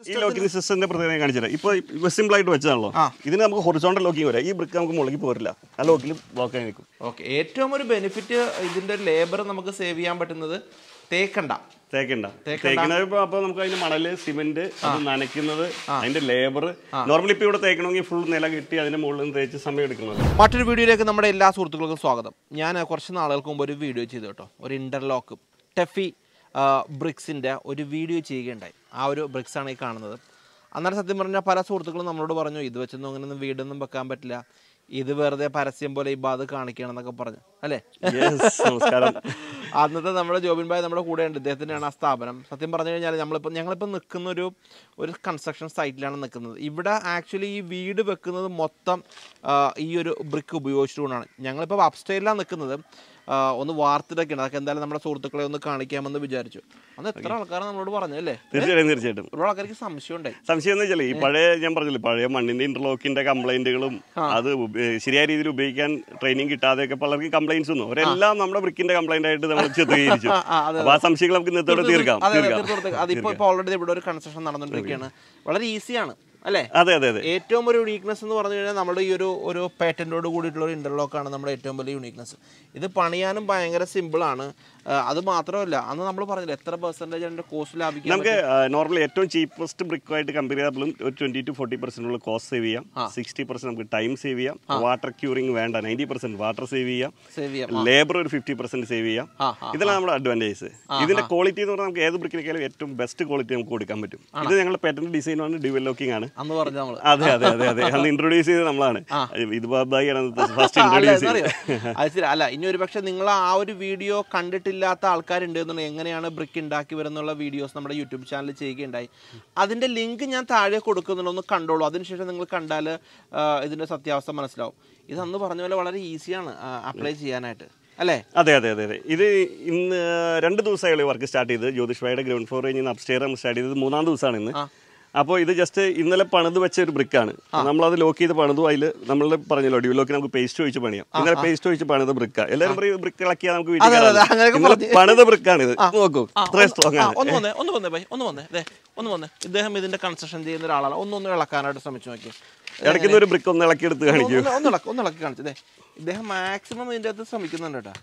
ഈ ലോക്കിംഗ് സിസ്റ്റത്തിന്റെ പ്രത്യേകത കാണിച്ചുതരാം ഇപ്പോൾ സിമ്പിൾ ആയിട്ട് വെച്ചതാണല്ലോ ഇതിന് നമുക്ക് ഹൊറിസോണ്ടൽ ലോക്കിംഗ് വരാം ഈ ബ്രിക്ക് നമുക്ക് മുകളിലേക്ക് പോരില്ല ആ ലോക്കിൽ ബ്ലോക്ക് ആയി നിൽക്കും ഓക്കെ ഏറ്റവും ഒരു ബെനിഫിറ്റ് ഇതിന്റെ ലേബർ നമുക്ക് സേവ് ചെയ്യാൻ പറ്റുന്നത് തേക്കണ്ട തേക്കണ്ട തേക്കുന്നത് ഇപ്പൊ അപ്പൊ നമുക്ക് അതിന്റെ മണല് സിമെന്റ് അത് നനയ്ക്കുന്നത് അതിന്റെ ലേബർ നോർമലി ഇപ്പൊ ഇവിടെ തേക്കണമെങ്കിൽ ഫുൾ നില കെട്ടി അതിന്റെ മുകളിൽ നിന്ന് തേച്ച് സമയം എടുക്കുന്നത് മറ്റൊരു വീഡിയോയിലേക്ക് നമ്മുടെ എല്ലാ സുഹൃത്തുക്കൾക്കും സ്വാഗതം ഞാൻ കുറച്ച് നാളുകൾക്ക് മുമ്പ് ഒരു വീഡിയോ ചെയ്തു കേട്ടോ ഒരു ഇന്റർലോക്ക് ടെഫി ബ്രിക്സിൻ്റെ ഒരു വീഡിയോ ചെയ്യുകയുണ്ടായി ആ ഒരു ബ്രിക്സ് ആണ് ഈ കാണുന്നത് അന്നേരം സത്യം പറഞ്ഞാൽ പല സുഹൃത്തുക്കളും നമ്മളോട് പറഞ്ഞു ഇത് വെച്ചൊന്നും അങ്ങനെയൊന്നും വീടൊന്നും വെക്കാൻ പറ്റില്ല ഇത് വെറുതെ പരസ്യം പോലെ ഈ ബാധ കാണിക്കണം എന്നൊക്കെ പറഞ്ഞു അല്ലേ Yes, നമസ്കാരം അന്നത്തെ നമ്മുടെ ജോബിൻ ഭായ് നമ്മുടെ കൂടെ ഉണ്ട് ഇദ്ദേഹത്തിൻ്റെയാണ് ആ സ്ഥാപനം സത്യം പറഞ്ഞു കഴിഞ്ഞാൽ നമ്മളിപ്പോൾ ഞങ്ങളിപ്പോൾ നിൽക്കുന്ന ഒരു ഒരു കൺസ്ട്രക്ഷൻ സൈറ്റിലാണ് നിൽക്കുന്നത് ഇവിടെ ആക്ച്വലി ഈ വീട് വെക്കുന്നത് മൊത്തം ആ, ഈ ഒരു ബ്രിക്ക് ഉപയോഗിച്ചുകൊണ്ടാണ് ഞങ്ങളിപ്പോൾ അപ്സ്റ്റൈലാണ് നിൽക്കുന്നത് ആ, ഒന്ന് വാർത്തിട്ടൊക്കെയാണ് അതൊക്കെ എന്തായാലും നമ്മുടെ സുഹൃത്തുക്കളെ ഒന്ന് കാണിക്കാമെന്ന് വിചാരിച്ചു അന്ന് എത്ര ആൾക്കാർ നമ്മളോട് പറഞ്ഞു അല്ലേ തീർച്ചയായിട്ടും തീർച്ചയായിട്ടും ഒരുപാട് ആൾക്കാർക്ക് സംശയം ഉണ്ടായി സംശയം എന്ന് വെച്ചാൽ ഈ പഴയ ഞാൻ പറഞ്ഞില്ലേ പഴയ മണ്ണിന്റെ ഇന്റർലോക്കിന്റെ കംപ്ലൈന്റുകളും അത് ഉപ- ശരിയായ രീതിയിൽ ഉപയോഗിക്കാൻ ട്രെയിനിങ് കിട്ടാതെയൊക്കെ പലർക്കും കംപ്ലൈന്റ്സ് വന്നു അവരെല്ലാം നമ്മുടെ ബ്രിക്കിന്റെ കംപ്ലൈന്റ് ആയിട്ട് നമ്മൾ ചിത്രീകരിച്ചു ആ, അതെ, അപ്പൊ ആ സംശയങ്ങൾ നമുക്ക് ഇന്നത്തോടെ തീർക്കാം അതെ അതെ തീർക്കാം തീർത്ത് കൊടുത്തേക്ക്. അതിപ്പോ ഇപ്പോൾ ഓൾറെഡി ഇവിടെ ഒരു കൺസ്ട്രക്ഷൻ നടന്നുകൊണ്ടിരിക്കുകയാണ് വളരെ ഈസിയാണ് അല്ലേ അതെ അതെ അതെ ഏറ്റവും ഒരു യുണീക്നെസ് എന്ന് പറഞ്ഞു കഴിഞ്ഞാൽ നമ്മുടെ ഈ ഒരു ഒരു പാറ്റന്റോട് കൂടിയിട്ടുള്ള ഒരു ഇന്റർലോക്ക് ആണ് നമ്മുടെ ഏറ്റവും വലിയ യുണീക്നെസ് ഇത് പണിയാനും ഭയങ്കര സിമ്പിൾ ആണ് ആ, അത് മാത്രമല്ല അന്ന് നമ്മൾ പറഞ്ഞില്ല എത്ര പെർസെന്റേജ് അതിന്റെ കോസ്റ്റ് ലാഭിക്കാൻ നമുക്ക് നോർമലി ഏറ്റവും ചീപ്പസ്റ്റ് ബ്രിക്കുമായിട്ട് കമ്പയർ ചെയ്തപ്പോഴും ഒരു ട്വന്റി ടു ഫോർട്ടി പെർസെന്റ് ഉള്ള കോസ്റ്റ് സേവ് ചെയ്യാം സിക്സ്റ്റി പെർസെന്റ് നമുക്ക് ടൈം സേവ് ചെയ്യാം വാട്ടർ ക്യൂറിംഗ് വേണ്ട നയൻറ്റി പെർസെന്റ് വാട്ടർ സേവ് ചെയ്യാം സേവ് ചെയ്യാം ലേബർ ഒരു ഫിഫ്റ്റി പെർസെന്റ് സേവ് ചെയ്യാം ആ, ആ, ഇതെല്ലാം നമ്മുടെ അഡ്വാൻറ്റേജ് ഇതിന്റെ ക്വാളിറ്റി എന്ന് പറഞ്ഞാൽ നമുക്ക് ഏത് ബ്രിക്കിനേക്കാളും ഏറ്റവും ബെസ്റ്റ് ക്വാളിറ്റി നമുക്ക് കൊടുക്കാൻ പറ്റും ഇത് ഞങ്ങളുടെ പാറ്റന്റ് ഡിസൈനാണ് ഡിവൽ ലോക്കിംഗ് ആണ് അന്ന് പറഞ്ഞു നമ്മള് അതെ അതെ അതെ അതെ അന്ന് ഇൻട്രൊഡ്യൂസ് ചെയ്ത് നമ്മളാണ് ഇത് ബാബായിയാണ് ഫസ്റ്റ് അല്ല, ഇൻട്രൊഡ്യൂസ് എന്നറിയോ? ചെയ്തത് അത് ശരി അല്ല ഇനി ഒരു പക്ഷെ നിങ്ങൾ ആ ഒരു വീഡിയോ കണ്ടിട്ടില്ലാത്ത ആൾക്കാരുണ്ട് എന്നുണ്ടെങ്കിൽ എങ്ങനെയാണ് ബ്രിക്ക് ഉണ്ടാക്കി വരുന്നുള്ള വീഡിയോസ് നമ്മുടെ യൂട്യൂബ് ചാനലിൽ ചെയ്യുകയുണ്ടായി അതിന്റെ ലിങ്ക് ഞാൻ താഴെ കൊടുക്കുന്നുണ്ട് ഒന്ന് കണ്ടോളൂ അതിനുശേഷം നിങ്ങൾ കണ്ടാൽ ഇതിന്റെ സത്യാവസ്ഥ മനസ്സിലാവും ഇത് അന്ന് പറഞ്ഞ പോലെ വളരെ ഈസിയാണ് അപ്ലൈ ചെയ്യാനായിട്ട് അല്ലേ അതെ അതെ അതെ അതെ ഇത് ഇന്ന് രണ്ട് ദിവസമായി വർക്ക് സ്റ്റാർട്ട് ചെയ്ത് ജ്യോതിഷ്വായുടെ ഗ്രൗണ്ട് ഫ്ലോർ കഴിഞ്ഞ് അപ്സ്റ്റെയർ നമ്മൾ സ്റ്റാർട്ട് ചെയ്തത് മൂന്നാം ദിവസമാണ് ഇന്ന് അപ്പോൾ ഇത് ജസ്റ്റ് ഇന്നലെ പണിത് വെച്ച ഒരു ബ്രിക്കാണ് നമ്മളത് ലോക്ക് ചെയ്ത് പണിതു അതിൽ നമ്മൾ പറഞ്ഞല്ലോ ഡിവലോക്ക് നമുക്ക് പേസ്റ്റ് ഒഴിച്ച് പണിയാം ഇന്നലെ പേസ്റ്റ് ഒഴിച്ച് പണിത് ബ്രിക്ക എല്ലാവരും പറയും ബ്രിക്ക് ഇളക്കിയാൽ നമുക്ക് വീട്ടിൽ അതെ, അതെ, കയറാം. അങ്ങനെയൊക്കെ ഇന്നലെ പറഞ്ഞ്. പണിത ബ്രിക്കാണ് ഇത് നോക്കൂ ഇത്രയും സ്ട്രോങ് ആ, ആണ് ഒന്ന് വന്നേ ഒന്ന് വന്നേ ബൈ ഒന്ന് വന്നേ ദേ ഒന്ന് വന്നേ ഇദ്ദേഹം ഇതിന്റെ കൺസ്ട്രക്ഷൻ ചെയ്യുന്ന ഒരാളാണ് ഒന്നൊന്ന് ഇളക്കാനായിട്ട് ശ്രമിച്ചു നോക്കി ഇടയ്ക്കുന്ന ഒരു ബ്രിക്ക് ഒന്ന് ഇളക്കിയെടുത്ത് കാണിക്കൂ ഒന്ന് ഇളക്കി ഒന്ന് ഇളക്കി കാണിച്ചു ദേ ഇദ്ദേഹം മാക്സിമം ഇതിന്റെ അകത്ത് ശ്രമിക്കുന്നുണ്ട് കേട്ടോ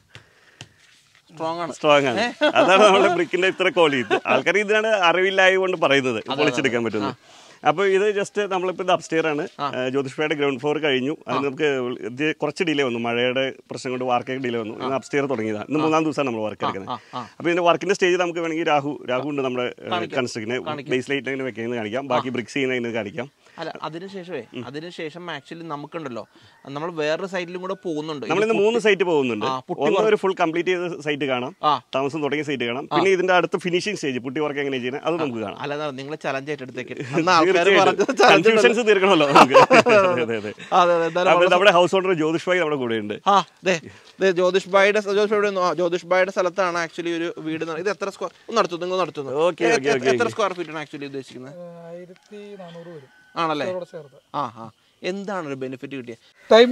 സ്ട്രോങ് ആണ് സ്ട്രോങ് ആണ് അതാണ് നമ്മുടെ ബ്രിക്കിന്റെ ഇത്ര ക്വാളിറ്റി ആൾക്കാർ ഇതിനാണ് അറിവില്ലായത് കൊണ്ട് പറയുന്നത് പൊളിച്ചെടുക്കാൻ പറ്റുന്നത് അപ്പോൾ ഇത് ജസ്റ്റ് നമ്മളിപ്പോൾ ഇത് അപ്സ്റ്റെയർ ആണ് ജ്യോതിഷ്പയുടെ ഗ്രൗണ്ട് ഫ്ലോർ കഴിഞ്ഞു അതിന് നമുക്ക് ഇത് കുറച്ച് ഡിലേ വന്നു മഴയുടെ പ്രശ്നം കൊണ്ട് വർക്കൊക്കെ ഡിലേ വന്നു ഇന്ന് അപ്സ്റ്റെയർ തുടങ്ങിയതാണ് ഇന്ന് മൂന്നാം ദിവസമാണ് നമ്മൾ വർക്ക് എടുക്കുന്നത് അപ്പോൾ ഇതിന്റെ വർക്കിന്റെ സ്റ്റേജ് നമുക്ക് വേണമെങ്കിൽ രാഹു രാഹു ഉണ്ട് നമ്മുടെ കൺസ്ട്രക്ഷന് ബേസ് ലൈറ്റ് അങ്ങനെ വെക്കുന്നത് കാണിക്കാം ബാക്കി ബ്രിക്സ് ചെയ്യുന്നതിന് കാണിക്കാം അല്ല അതിനുശേഷമേ അതിനുശേഷം ആക്ച്വലി നമുക്കുണ്ടല്ലോ നമ്മൾ വേറൊരു സൈഡിലും കൂടെ പോകുന്നുണ്ട് നമ്മൾ ഇന്ന് മൂന്ന് സൈറ്റ് പോകുന്നുണ്ട് ആ, പുട്ടി ഒന്ന് ഒരു ഫുൾ കംപ്ലീറ്റ് ചെയ്ത സൈറ്റ് കാണാം ആ. താമസം തുടങ്ങിയ സൈറ്റ് കാണാം പിന്നെ ഇതിന്റെ അടുത്ത ഫിനിഷിംഗ് സ്റ്റേജ് പുട്ടി വർക്ക് എങ്ങനെ ചെയ്യുന്നത് അത് നമുക്ക് കാണാം അല്ല നിങ്ങൾ ചലഞ്ച് ഏറ്റെടുത്തേക്ക് അന്ന് ആൾക്കാർ പറഞ്ഞത് challenge ഉണ്ട്. കൺഫ്യൂഷൻസ് തീർക്കണമല്ലോ നമുക്ക് അതെ അതെ അതെ അതെ അതെ എന്തായാലും അപ്പോൾ നമ്മുടെ ഹൗസ് ഓണർ ജ്യോതിഷ് ഭായി നമ്മുടെ കൂടെ ഉണ്ട് ആ ദേ ദേ ജ്യോതിഷ് ഭായിയുടെ ജ്യോതിഷ് ഭായിയുടെ ഒന്ന് ആ, ജ്യോതിഷ് ഭായിയുടെ സ്ഥലത്താണ് ആക്ച്വലി ഒരു വീട് ന- ഇത് എത്ര സ്ക്വയർ ഒന്ന് നടത്തുന്നു നിങ്ങൾ നടത്തുന്നു Okay, എ- okay, എ- okay, എത്ര സ്ക്വയർ ഫീറ്റ് ആണ് ആക്ച്വലി ഉദ്ദേശിക്കുന്നത് ആയിരത്തി നാനൂറ് വരും ആണല്ലേ ഇവിടെ ചേർത്ത് ആ ആ എന്താണ് ഒരു ബെനിഫിറ്റ് കിട്ടിയത് ടൈം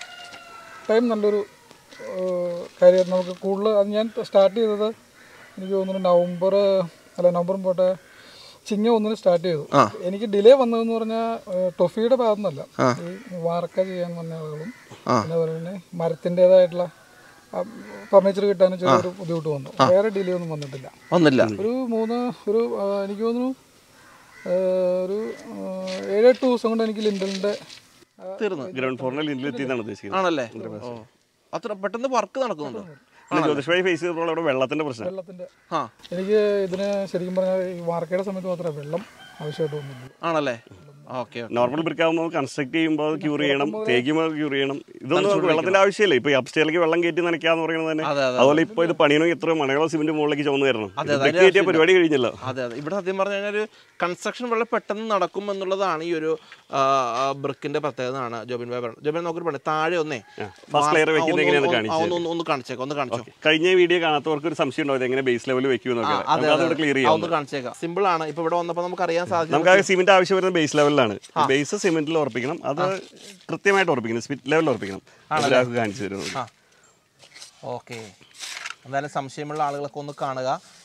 ടൈം നല്ലൊരു ഏഹ്, കാര്യം നമുക്ക് കൂടുതൽ അത് ഞാൻ സ്റ്റാർട്ട് ചെയ്തത് എനിക്ക് തോന്നുന്നു നവംബർ അല്ല നവംബർ പോട്ടെ ചിങ്ങ ഒന്നിന് സ്റ്റാർട്ട് ചെയ്തു എനിക്ക് ഡിലേ വന്നതെന്ന് പറഞ്ഞാൽ ടൊഫിയുടെ ഭാഗത്തുനിന്നല്ല ഈ വാർക്ക ചെയ്യാൻ വന്ന ആളുകളും പിന്നെ അതുപോലെ തന്നെ മരത്തിൻ്റെതായിട്ടുള്ള ഫർണിച്ചർ കിട്ടാനും ചെറിയൊരു ബുദ്ധിമുട്ട് വന്നു വേറെ ഡിലേ ഒന്നും വന്നിട്ടില്ല ഒന്നില്ല ഒരു മൂന്ന് ഒരു ആ, എനിക്ക് തോന്നുന്നു ആ, ഒരു ആ, ഏഴെട്ട് ദിവസം കൊണ്ട് എനിക്ക് ലിൻഡലിൻ്റെ തീർന്നു ഗ്രൗണ്ട് ഫ്ലോറിൽ ലിൻഡിൽ എത്തിയെന്നാണ് ഉദ്ദേശിക്കുന്നത് ആണല്ലേ ഓ അത്ര പെട്ടെന്ന് വർക്ക് നടക്കുന്നുണ്ടോ പിന്നെ ജ്യോതിഷ് ഭായി ഫേസ് ചെയ്തപ്പോൾ അവിടെ വെള്ളത്തിന്റെ പ്രശ്നം വെള്ളത്തിൻ്റെ ആ എനിക്ക് ഇതിന് ശരിക്കും പറഞ്ഞാൽ ഈ വാർക്കയുടെ സമയത്ത് മാത്രമേ വെള്ളം ആവശ്യമായിട്ട് വന്നുള്ളൂ ആണല്ലേ ഓക്കെ നോർമൽ ബ്രിക്ക് ആകുമ്പോൾ കൺസ്ട്രക്ട് ചെയ്യുമ്പോൾ ക്യൂർ ചെയ്യണം തേക്കുമ്പോൾ ക്യൂർ ചെയ്യണം ഇതൊന്നും നമുക്ക് വെള്ളത്തിന്റെ ആവശ്യമില്ല ഇപ്പൊ അപ്സ്റ്റേലേക്ക് വെള്ളം കയറ്റി നനയ്ക്കാന്ന് പറയുന്നത് തന്നെ അതെ, അതെ, അതുപോലെ ഇപ്പൊ ഇത് പണിയണമെങ്കിൽ എത്ര മണകളോ സിമെന്റ് മുകളിലേക്ക് ചുമന്ന് തരണം ബ്രിക്ക് കയറ്റിയ പരിപാടി കഴിഞ്ഞല്ലോ അതെ അതെ ഇവിടെ സത്യം പറഞ്ഞു കഴിഞ്ഞാൽ ഒരു കൺസ്ട്രക്ഷൻ വളരെ പെട്ടെന്ന് നടക്കും എന്നുള്ളതാണ് ഈ ഒരു ബ്രിക്കിന്റെ പ്രത്യേകത ആണ് ജോബിൻ ഭായ് പറഞ്ഞത് ജോബിൻ നോക്കി പറഞ്ഞു താഴെ ഒന്നേ ഫസ്റ്റ് ലെയർ വെക്കുന്നത് എങ്ങനെയാണ് ഒന്ന് കാണിച്ചത് ഒന്ന് ഒന്ന് കാണിച്ചേക്കാം ഒന്ന് കാണിച്ചോ കഴിഞ്ഞ വീഡിയോ കാണാത്തവർക്ക് ഒരു സംശയം ഉണ്ടാവും ഇത് എങ്ങനെ ബേസ് ലെവൽ വെക്കുമെന്നൊക്കെ അതെ നമുക്ക് അതോടെ ക്ലിയർ ആ, ചെയ്യാം ഒന്ന് കാണിച്ചേക്കാം സിമ്പിൾ ആണ് ഇപ്പൊ ഇവിടെ വന്നപ്പോൾ നമുക്ക് അറിയാൻ സാധിച്ചു നമുക്ക് ആ സിമെന്റ് ആവശ്യം വരുന്നത് ബേസ് ലെവലിലാണ് ബേസ് സിമെന്റിൽ ഉറപ്പിക്കണം അത് കൃത്യമായിട്ട് ഉറപ്പിക്കണം സ്പിറ്റ് ലെവലിൽ ഉറപ്പിക്കണം ഒരാൾക്ക് കാണിച്ചു തരുന്നത് ഓക്കെ എന്തായാലും സംശയമുള്ള ആളുകളൊക്കെ ഒന്ന് കാണുക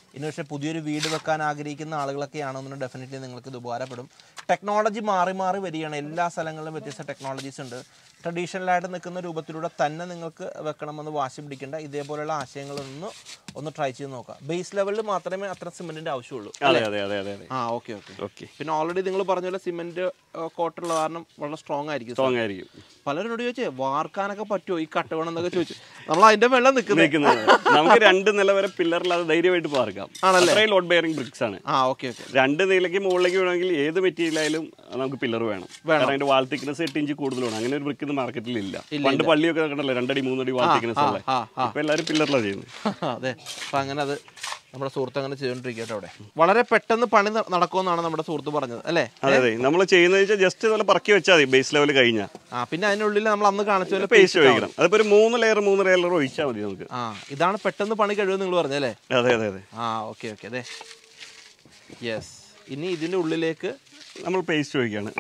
ഇനി പക്ഷേ പുതിയൊരു വീട് വെക്കാൻ ആഗ്രഹിക്കുന്ന ആളുകളൊക്കെ ആണെന്നുണ്ടെങ്കിൽ ഡെഫിനറ്റ്ലി നിങ്ങൾക്ക് ഇത് ഉപകാരപ്പെടും ടെക്നോളജി മാറി മാറി വരികയാണ് എല്ലാ സ്ഥലങ്ങളിലും വ്യത്യസ്ത ടെക്നോളജീസ് ഉണ്ട് ട്രഡീഷണലായിട്ട് നിൽക്കുന്ന രൂപത്തിലൂടെ തന്നെ നിങ്ങൾക്ക് വെക്കണമെന്ന് വാശി പിടിക്കേണ്ട ഇതേപോലെയുള്ള ആശയങ്ങളൊന്ന് ഒന്ന് ട്രൈ ചെയ്ത് നോക്കാം ബേസ് ലെവലിൽ മാത്രമേ അത്ര സിമെൻറ്റിൻ്റെ ആവശ്യമുള്ളൂ അതെ അതെ അതെ അതെ അതെ ആ ഓക്കെ ഓക്കെ ഓക്കെ പിന്നെ ഓൾറെഡി നിങ്ങൾ പറഞ്ഞ പോലെ സിമെന്റ് കോട്ടുള്ള കാരണം വളരെ സ്ട്രോങ് ആയിരിക്കും സ്ട്രോങ് ആയിരിക്കും പലരോട് ചോദിച്ചേ വാർക്കാനൊക്കെ പറ്റുമോ ഈ കട്ടവണം എന്നൊക്കെ ചോദിച്ചു നമ്മൾ അതിന്റെ വെള്ളം നിൽക്കുന്നത് നിൽക്കുന്നത് നമുക്ക് രണ്ട് നില വരെ പില്ലറില്ലാതെ ധൈര്യമായിട്ട് പാർക്കാം ആണല്ലേ? അത്രയും ലോഡ് ബെയറിംഗ് ബ്രിക്സ് ആണ് ആ ഓക്കെ ഓക്കെ രണ്ട് നിലയ്ക്ക് മുകളിലേക്ക് വേണമെങ്കിൽ ഏത് മെറ്റീരിയൽ ആയാലും നമുക്ക് പില്ലർ വേണം കാരണം അതിന്റെ വാൾ തിക്നസ് എട്ട് ഇഞ്ച് കൂടുതൽ വേണം അങ്ങനെ ഒരു ബ്രിക്ക് ഇന്ന് മാർക്കറ്റിൽ ഇല്ല പണ്ട് പള്ളിയൊക്കെ കണ്ടല്ലോ രണ്ടടി മൂന്നടി വാൾ തിക്നസ് ഉള്ള ആ ആ ഇപ്പൊ എല്ലാവരും പില്ലറിലാണ് ചെയ്യുന്നത് അതെ അപ്പൊ അങ്ങനെ അത് നമ്മുടെ സുഹൃത്ത് അങ്ങനെ ചെയ്തോണ്ടിരിക്കട്ടെ അവിടെ വളരെ പെട്ടെന്ന് പണി ന- നടക്കുമെന്നാണ് നമ്മുടെ സുഹൃത്ത് പറഞ്ഞത് അല്ലേ അതെ അതെ നമ്മൾ ചെയ്യുന്നത് വെച്ചാൽ ജസ്റ്റ് ഇതുപോലെ പറക്കി വെച്ചാൽ മതി ബേസ് ലെവൽ കഴിഞ്ഞാൽ ആ പിന്നെ അതിനുള്ളിൽ നമ്മൾ അന്ന് കാണിച്ച പോലെ പേസ്റ്റ് ഒഴിക്കണം അതിപ്പോ ഒരു മൂന്ന് ലെയർ മൂന്ന് ലെയർ ഒഴിച്ചാൽ മതി നമുക്ക് ആ ഇതാണ് പെട്ടെന്ന് പണി കഴിവ് നിങ്ങൾ പറഞ്ഞല്ലേ അതെ അതെ അതെ ആ ഓക്കെ ഓക്കെ അതെ യെസ് ഇനി ഇതിന്റെ ഉള്ളിലേക്ക് നമ്മൾ പേസ്റ്റ് ഒഴിക്കുകയാണ്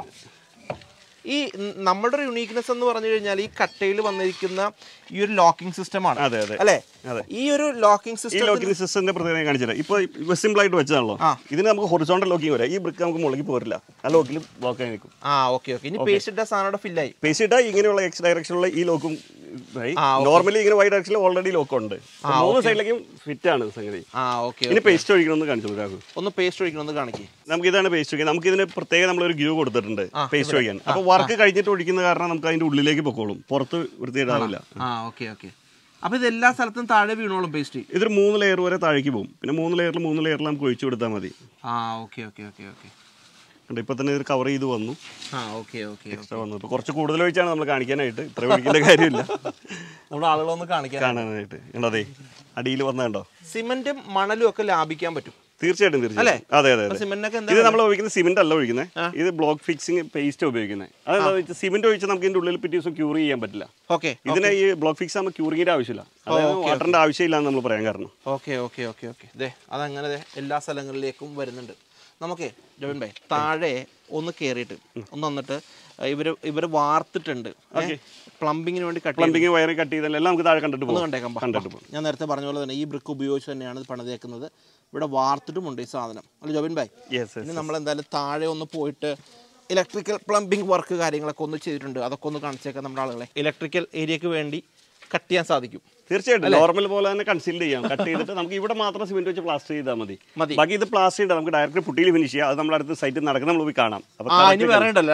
ഈ ന- നമ്മുടെ ഒരു യുണീക്നെസ് എന്ന് പറഞ്ഞു കഴിഞ്ഞാൽ ഈ കട്ടയിൽ വന്നിരിക്കുന്ന ഈ ഒരു ലോക്കിംഗ് സിസ്റ്റമാണ് അതെ അതെ അല്ലേ അതെ. ഈ ഒരു ലോക്കിംഗ് ഈ സിസ്റ്റം ലോക്കിംഗ് സിസ്റ്റത്തിന്റെ പ്രത്യേകത കാണിച്ചില്ല ഇപ്പൊ സിമ്പിൾ ആയിട്ട് വെച്ചതാണല്ലോ ആ. ഇതിന് നമുക്ക് ഹൊറിസോണ്ടൽ ലോക്കിംഗ് വരാം ഈ ബ്രിക്ക് നമുക്ക് മുളകി പോരില്ല ആ ലോക്കിൽ ബ്ലോക്ക് ആയി നിൽക്കും ആ ഓക്കെ ഓക്കെ ഇനി പേസ്റ്റ് ഇട്ട സാധനം അവിടെ ഫില്ലായി പേസ്റ്റ് ഇട്ടാൽ ഇങ്ങനെയുള്ള എക്സ് ഡയറക്ഷനിലുള്ള ഈ ലോക്കും ആ, നോർമലി ഇങ്ങനെ വൈ ഡയറക്ഷനിൽ ഓൾറെഡി ലോക്ക് ഉണ്ട് അപ്പൊ മൂന്ന് സൈഡിലേക്കും ഫിറ്റ് ആണ് സംഗതി ആ ഓക്കെ ഇനി പേസ്റ്റ് ഒഴിക്കണമെന്ന് കാണിച്ചു രാഹു ഒന്ന് പേസ്റ്റ് ഒഴിക്കണമെന്ന് കാണിക്കേ നമുക്ക് ഇതാണ് പേസ്റ്റ് ഒഴിക്കുക നമുക്ക് ഇതിന് പ്രത്യേകം നമ്മളൊരു ഗ്യൂ കൊടുത്തിട്ടുണ്ട് പേസ്റ്റ് ഒഴിക്കാൻ അപ്പൊ വർക്ക് കഴിഞ്ഞിട്ട് ഒഴിക്കുന്ന കാരണം നമുക്ക് അതിന്റെ ഉള്ളിലേക്ക് പൊക്കോളും പുറത്ത് വൃത്തിയിടാവില്ല ആ ഓക്കെ ഓക്കെ അപ്പൊ ഇത് എല്ലാ സ്ഥലത്തും താഴെ വീണോളും പേസ്റ്റ് ഇതൊരു മൂന്ന് ലെയർ വരെ താഴേക്ക് പോകും പിന്നെ മൂന്ന് ലെയറിൽ മൂന്ന് ലെയറിൽ നമുക്ക് ഒഴിച്ചു കൊടുത്താൽ മതി ആ ഓക്കെ ഓക്കെ ഓക്കെ ഓക്കെ കണ്ടോ, ഇപ്പൊ തന്നെ ഇത് കവർ ചെയ്ത് വന്നു ആ ഓക്കെ ഓക്കെ എക്സ്ട്രാ വന്നു ഇപ്പൊ കുറച്ച് കൂടുതൽ ഒഴിച്ചാണ് നമ്മൾ കാണിക്കാനായിട്ട് ഇത്ര ഒഴിക്കേണ്ട കാര്യമില്ല നമ്മുടെ ആളുകളൊന്ന് കാണിക്കാൻ കാണാനായിട്ട് കണ്ടോ അതെ അടിയിൽ വന്നതുണ്ടോ സിമെന്റും മണലും ഒക്കെ ലാഭിക്കാൻ പറ്റും തീർച്ചയായിട്ടും തീർച്ചയായും അതെ അതെ അതെ സിമെന്റിനൊക്കെ എന്താ ഇത് നമ്മൾ ഉപയോഗിക്കുന്ന സിമെന്റ് അല്ല ഒഴിക്കുന്നത് ഇത് ബ്ലോക്ക് ഫിക്സിങ് പേസ്റ്റ് ഉപയോഗിക്കുന്നത് അതായത് സിമെന്റ് ഒഴിച്ച് നമുക്ക് ഇതിന്റെ ഉള്ളിൽ പിറ്റേ ദിവസം ക്യൂർ ചെയ്യാൻ പറ്റില്ല ഓക്കെ ഇതിന് ഈ ബ്ലോക്ക് ഫിക്സ് ആകുമ്പോൾ ക്യൂറിങ്ങിന്റെ ആവശ്യമില്ല അതായത് വാട്ടറിന്റെ ആവശ്യമില്ല എന്ന് നമ്മൾ പറയാൻ കാരണം ഓക്കെ ഓക്കെ ഓക്കെ ഓക്കെ ദേ അതങ്ങനെ ദേ എല്ലാ സ്ഥലങ്ങളിലേക്കും വരുന്നുണ്ട് നമുക്കേ ജോബിൻ ഭായ് താഴെ ഒന്ന് കയറിയിട്ട് ഒന്ന് വന്നിട്ട് ഇവര് ഇവര് വാർത്തിട്ടുണ്ട് പ്ലംബിങ്ങിന് വേണ്ടി കട്ട് പ്ലംബിങ് വയറിങ് കട്ട് ചെയ്താൽ എല്ലാം നമുക്ക് താഴെ കണ്ടിട്ട് ഒന്ന് പോകും കണ്ടേക്കാം ബാ, കണ്ടിട്ട് ബാ. പോകും ഞാൻ നേരത്തെ പറഞ്ഞ പോലെ തന്നെ ഈ ബ്രിക്ക് ഉപയോഗിച്ച് തന്നെയാണ് ഇത് പണിതേക്കുന്നത് ഇവിടെ വാർത്തിട്ടുമുണ്ട് ഈ സാധനം അല്ല ജോബിൻ ഭായ് യെസ് ഇനി നമ്മൾ എന്തായാലും താഴെ ഒന്ന് പോയിട്ട് ഇലക്ട്രിക്കൽ പ്ലംബിംഗ് വർക്ക് കാര്യങ്ങളൊക്കെ ഒന്ന് ചെയ്തിട്ടുണ്ട് അതൊക്കെ ഒന്ന് കാണിച്ചേക്കാം നമ്മുടെ ആളുകളെ ഇലക്ട്രിക്കൽ ഏരിയക്ക് വേണ്ടി കട്ട് ചെയ്യാൻ സാധിക്കും തീർച്ചയായിട്ടും നോർമൽ പോലെ തന്നെ കൺസീൽ ചെയ്യാം കട്ട് ചെയ്തിട്ട് നമുക്ക് ഇവിടെ മാത്രം സിമെന്റ് വെച്ച് പ്ലാസ്റ്റർ ചെയ്താൽ മതി മതി. ബാക്കി ഇത് പ്ലാസ്റ്റർ ചെയ്താൽ നമുക്ക് ഡയറക്റ്റ് പുട്ടിയിൽ ഫിനിഷ് ചെയ്യാം അത് നമ്മുടെ അടുത്ത് സൈറ്റിൽ നടക്കുന്ന നമ്മൾ പോയി കാണാം അപ്പൊ ആ correct ഇനി വേറെ ഉണ്ടല്ലോ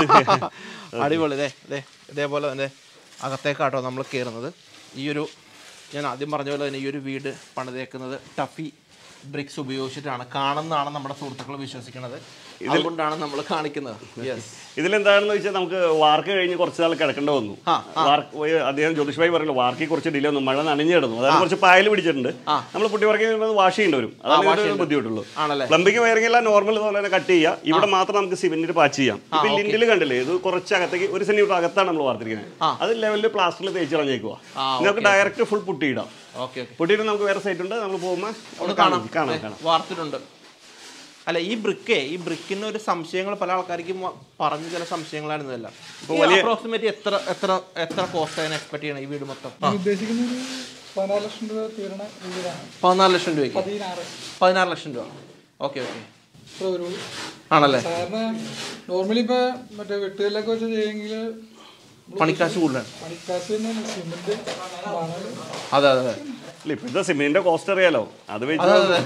അടിപൊളി ഇതേ ഇതേ ഇതേപോലെ തന്നെ അകത്തേക്കാട്ടോ നമ്മൾ കയറുന്നത് ഈ ഒരു ഞാൻ ആദ്യം പറഞ്ഞ പോലെ തന്നെ ഈ ഒരു വീട് പണിതേക്കുന്നത് ടഫി ബ്രിക്സ് ഉപയോഗിച്ചിട്ടാണ് കാണുന്നതാണ് നമ്മുടെ സുഹൃത്തുക്കൾ വിശ്വസിക്കുന്നത് അതുകൊണ്ടാണ് നമ്മൾ കാണിക്കുന്നത് യെസ് ഇതിലെന്താണെന്ന് വെച്ചാൽ നമുക്ക് വാർക്ക് കഴിഞ്ഞ് കുറച്ച് നാൾ കിടക്കേണ്ടി വന്നു ആ, വാർക്ക് അദ്ദേഹം ജ്യോതിഷ് ഭായി പറഞ്ഞു വാർക്കി കുറച്ച് ഡിലേ വന്നു മഴ നനഞ്ഞു കിടന്നു അതായത് കുറച്ച് പായൽ പിടിച്ചിട്ടുണ്ട് നമ്മൾ പുട്ടി വർക്കി വാഷ് ചെയ്യേണ്ടി വരും അതാണ് ഇതിന്റെ ഒരു ബുദ്ധിമുട്ടുള്ളൂ ആണല്ലേ പ്ലംബിംഗ് വയറിംഗ് എല്ലാം നോർമൽ പോലെ തന്നെ കട്ട് ചെയ്യുക ഇവിടെ മാത്രം നമുക്ക് സിമെന്റിൽ പാച്ച് ചെയ്യാം ഇപ്പൊ ലിൻഡിൽ കണ്ടില്ലേ ഇത് കുറച്ച് അകത്തേക്ക് ഒരു സെന്റിമീറ്റർ അകത്താണ് നമ്മൾ വാർത്തിരിക്കുന്നത് അത് ലെവലിൽ പ്ലാസ്റ്ററിൽ തേച്ച് കളഞ്ഞേക്കുക ആ, നമുക്ക് ഡയറക്റ്റ് ഫുൾ പുട്ടിയിടാം ഓക്കെ ഓക്കെ പുട്ടിയിട്ട് നമുക്ക് വേറെ സൈറ്റ് ഉണ്ട് നമ്മൾ പോകുമ്പോൾ ഒന്ന് കാണാം കാണാം കാണാം ദേ, കാണാം വാർത്തിട്ടുണ്ട് അല്ല ഈ ബ്രിക്കേ ഈ ബ്രിക്കിന് ഒരു സംശയങ്ങൾ പല ആൾക്കാർക്കും വ- പറഞ്ഞ ചില സംശയങ്ങളായിരുന്നു ഇതെല്ലാം അപ്രോക്സിമേറ്റ് എത്ര എത്ര എത്ര കോസ്റ്റ് അതിന് എക്സ്പെക്ട് ചെയ്യണം ഈ വീട് മൊത്തം ഞാൻ ഉദ്ദേശിക്കുന്ന ഒരു പതിനാറ് ലക്ഷം രൂപ തീരണ വീടാണ് പതിനാല് ലക്ഷം രൂപയ്ക്ക് പതിനാറ് പതിനാറ് ലക്ഷം രൂപ ഓക്കെ ഓക്കെ ഇത്ര ഒരു ആണല്ലേ സാധാരണ നോർമലി ഇപ്പൊ മറ്റേ വെട്ടുകല്ലൊക്കെ വെച്ച് ചെയ്യുമെങ്കിൽ പണിക്കാശ് കൂടുതലാണ് പണിക്കാശ് തന്നെ സിമെന്റ് മണല് അതെ അതെ അതെ ഇല്ല ഇപ്പോഴത്തെ സിമെന്റിന്റെ കോസ്റ്റ് അറിയാലോ അത് വെച്ച്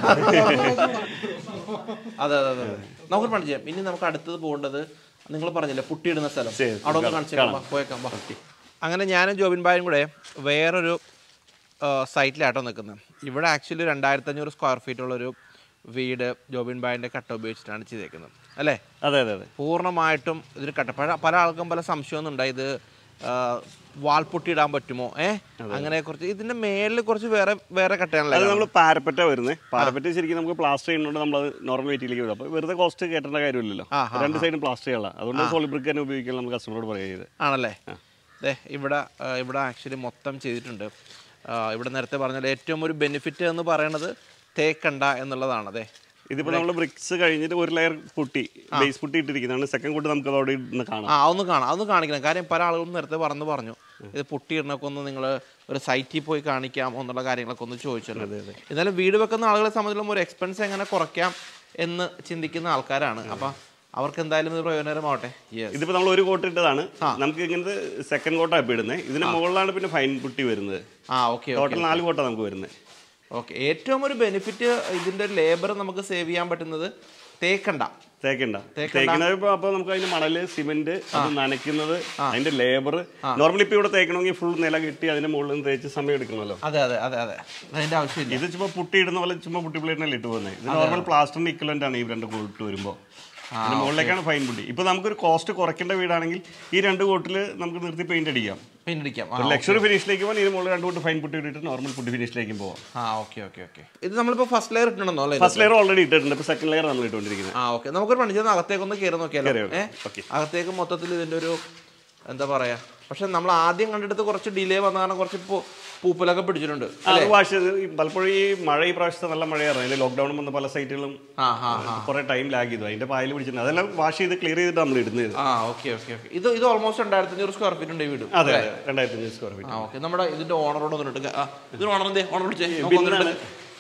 അതെ അതെ അതെ അതെ നമുക്ക് പണി ചെയ്യാം ഇനി നമുക്ക് അടുത്തത് പോകേണ്ടത് നിങ്ങൾ പറഞ്ഞില്ലേ പുട്ടിയിടുന്ന സ്ഥലം ശരി, അവിടെ ഒന്ന് കാണിച്ചേക്കാം വാ, പോയേക്കാം വാ. അങ്ങനെ ഞാനും ജോബിൻ ബായും കൂടെ വേറൊരു സൈറ്റിലാട്ടോ നിൽക്കുന്നത് ഇവിടെ ആക്ച്വലി രണ്ടായിരത്തി അഞ്ഞൂറ് സ്ക്വയർ ഫീറ്റ് ഉള്ളൊരു വീട് ജോബിൻ ബായിൻ്റെ കട്ട ഉപയോഗിച്ചിട്ടാണ് ചെയ്തേക്കുന്നത് അല്ലേ അതെ അതെ അതെ പൂർണ്ണമായിട്ടും ഇതിൽ കട്ട പല പല ആൾക്കും പല സംശയമൊന്നും ഇത് വാൾപൊട്ടി ഇടാൻ പറ്റുമോ ഏ അങ്ങനെ കുറച്ച് ഇതിന്റെ മേളിൽ കുറച്ച് വേറെ വേറെ അത് കട്ടയാണല്ലോ നമ്മൾ പാരപ്പറ്റാ വരുന്നത് പാരപ്പറ്റ് ശരിക്കും നമുക്ക് പ്ലാസ്റ്റർ ചെയ്യുന്നുണ്ട് നമ്മൾ നമ്മൾ മെറ്റീരിയലേക്ക് വിടും അപ്പോൾ വെറുതെ കോസ്റ്റ് കേട്ടേണ്ട കാര്യമില്ലല്ലോ ആ, രണ്ട് സൈഡും പ്ലാസ്റ്റർ ചെയ്യാനുള്ള അതുകൊണ്ട് സോളിഡ് ബ്രിക്ക് തന്നെ ഉപയോഗിക്കാൻ നമ്മൾ കസ്റ്റമറോട് പറയുക ചെയ്ത് ആണല്ലേ ദേ ഇവിടെ ആ, ഇവിടെ ആക്ച്വലി മൊത്തം ചെയ്തിട്ടുണ്ട് ആ, ഇവിടെ നേരത്തെ പറഞ്ഞാൽ ഏറ്റവും ഒരു ബെനിഫിറ്റ് എന്ന് പറയുന്നത് തേക്കണ്ട എന്നുള്ളതാണ് അതെ ഇതിപ്പോ നമ്മൾ ബ്രിക്സ് കഴിഞ്ഞിട്ട് ഒരു ലെയർ പുട്ടി ബേസ് പുട്ടി ഇട്ടിരിക്കുന്നതാണ് സെക്കൻഡ് കൂട്ട് നമുക്ക് അതോടെ ഇന്ന് കാണാം ആ ഒന്ന് കാണാം അതൊന്ന് കാണിക്കണം കാര്യം പല ആളുകളും നേരത്തെ പറഞ്ഞു പറഞ്ഞു ഇത് പൊട്ടിയിടണൊക്കെ ഒന്ന് നിങ്ങൾ ഒരു സൈറ്റിൽ പോയി കാണിക്കാം എന്നുള്ള കാര്യങ്ങളൊക്കെ ഒന്ന് ചോദിച്ചല്ലോ എന്നാലും വീട് വെക്കുന്ന ആളുകളെ സംബന്ധിച്ചുള്ള ഒരു എക്സ്പെൻസ് എങ്ങനെ കുറയ്ക്കാം എന്ന് ചിന്തിക്കുന്ന ആൾക്കാരാണ് അപ്പൊ അവർക്ക് എന്തായാലും ഇത് പ്രയോജനകരമാവട്ടെ യെസ് ഇതിപ്പോ നമ്മൾ ഒരു കോട്ട് ഇട്ടതാണ് നമുക്ക് ഇങ്ങനത്തെ സെക്കൻഡ് കോട്ടാണ് ഇപ്പൊ ഇടുന്നത് ഇതിന് മുകളിലാണ് പിന്നെ ഫൈൻ പുട്ടി വരുന്നത് ആ ഓക്കെ ടോട്ടൽ നാല് കോട്ടാണ് നമുക്ക് വരുന്നത് ഓക്കെ ഏറ്റവും ഒരു ബെനിഫിറ്റ് ഇതിന്റെ ലേബർ നമുക്ക് സേവ് ചെയ്യാൻ പറ്റുന്നത് തേക്കണ്ട തേക്കണ്ട തേക്കുന്നത് ഇപ്പൊ അപ്പൊ നമുക്ക് അതിന് മണല് സിമെന്റ് അത് നനയ്ക്കുന്നത് അതിന്റെ ലേബർ നോർമലി ഇപ്പൊ ഇവിടെ തേക്കണമെങ്കിൽ ഫുൾ നില കിട്ടി അതിന്റെ മുകളിൽ നിന്ന് തേച്ച് സമയം എടുക്കണമല്ലോ അതെ അതെ അതെ അതെ അതിന്റെ ആവശ്യമില്ല ഇത് ചുമ്മാ പുട്ടി ഇടുന്ന പോലെ ചുമ്മാ പുട്ടി പ്ലേറ്റിനല്ലേ ഇട്ട് പോകുന്നത് ഇത് നോർമൽ പ്ലാസ്റ്ററിന് ഇക്വലന്റ് ആണ് ഈ രണ്ട് കോട്ട് വരുമ്പോൾ അതിന്റെ മുകളിലേക്കാണ് ഫൈൻ പുട്ടി ഇപ്പൊ നമുക്കൊരു കോസ്റ്റ് കുറയ്ക്കേണ്ട വീടാണെങ്കിൽ ഈ രണ്ട് കോട്ടിൽ നമുക്ക് നിർത്തി പെയിന്റ് അടിക്കാം പെയിന്റ് അടിക്കാം ആ, ഒരു ലക്ഷറി ഫിനിഷിലേക്ക് പോകാൻ ഇതിന് മുകളിൽ രണ്ട് കോട്ട് ഫൈൻ പുട്ടി ഇട്ടിട്ട് നോർമൽ പുട്ടി ഫിനിഷിലേക്കും പോവാം ആ ഓക്കെ ഓക്കെ ഓക്കെ ഇത് നമ്മളിപ്പോ ഫസ്റ്റ് ലെയർ ഇട്ടണമെന്നോ അല്ലേ ഫസ്റ്റ് ലെയർ ഓൾറെഡി ഇട്ടിട്ടുണ്ട് ഇപ്പൊ സെക്കൻഡ് ലെയർ നമ്മൾ ഇട്ടുകൊണ്ടിരിക്കുന്നത് ആ ഓക്കെ നമുക്കൊരു പണി ചെയ്ത് അകത്തേക്ക് ഒന്ന് കയറി നോക്കിയാലോ കയറി ഏ ഓക്കെ അകത്തേക്ക് മൊത്തത്തിൽ ഇതിന്റെ ഒരു എന്താ പറയാ പക്ഷെ നമ്മൾ ആദ്യം കണ്ടെടുത്ത് കുറച്ച് ഡിലേ വന്ന കാരണം കുറച്ച് പൂ- പൂപ്പലൊക്കെ പിടിച്ചിട്ടുണ്ട് അത് വാഷ് ചെയ്ത് ഈ പലപ്പോഴും ഈ മഴ ഈ പ്രാവശ്യത്തെ നല്ല മഴയായിരുന്നു അതിൽ ലോക്ക്ഡൌൺ വന്ന പല സൈറ്റുകളും ആ ആ കുറെ ടൈം ലാഗ് ചെയ്തു അതിന്റെ പായൽ പിടിച്ചിട്ടുണ്ട് അതെല്ലാം വാഷ് ചെയ്ത് ക്ലിയർ ചെയ്തിട്ട് നമ്മൾ ഇടുന്നത് ആ ഓക്കെ ഓക്കെ ഓക്കെ ഇത് ഇത് ഓൾമോസ്റ്റ് രണ്ടായിരത്തി അഞ്ഞൂറ് സ്ക്വയർ ഫീറ്റ് ഉണ്ട് ഈ വീട് അതെ അതെ രണ്ടായിരത്തി അഞ്ഞൂറ് സ്ക്വയർ ഫീറ്റ് ആ ഓക്കെ നമ്മുടെ ഇതിന്റെ ഓണറോട് വന്നിട്ട് ആ ഇതിന് ഓണർ എന്തേ ഓണർ വിളിച്ചേ നമുക്ക് വന്നിട്ട്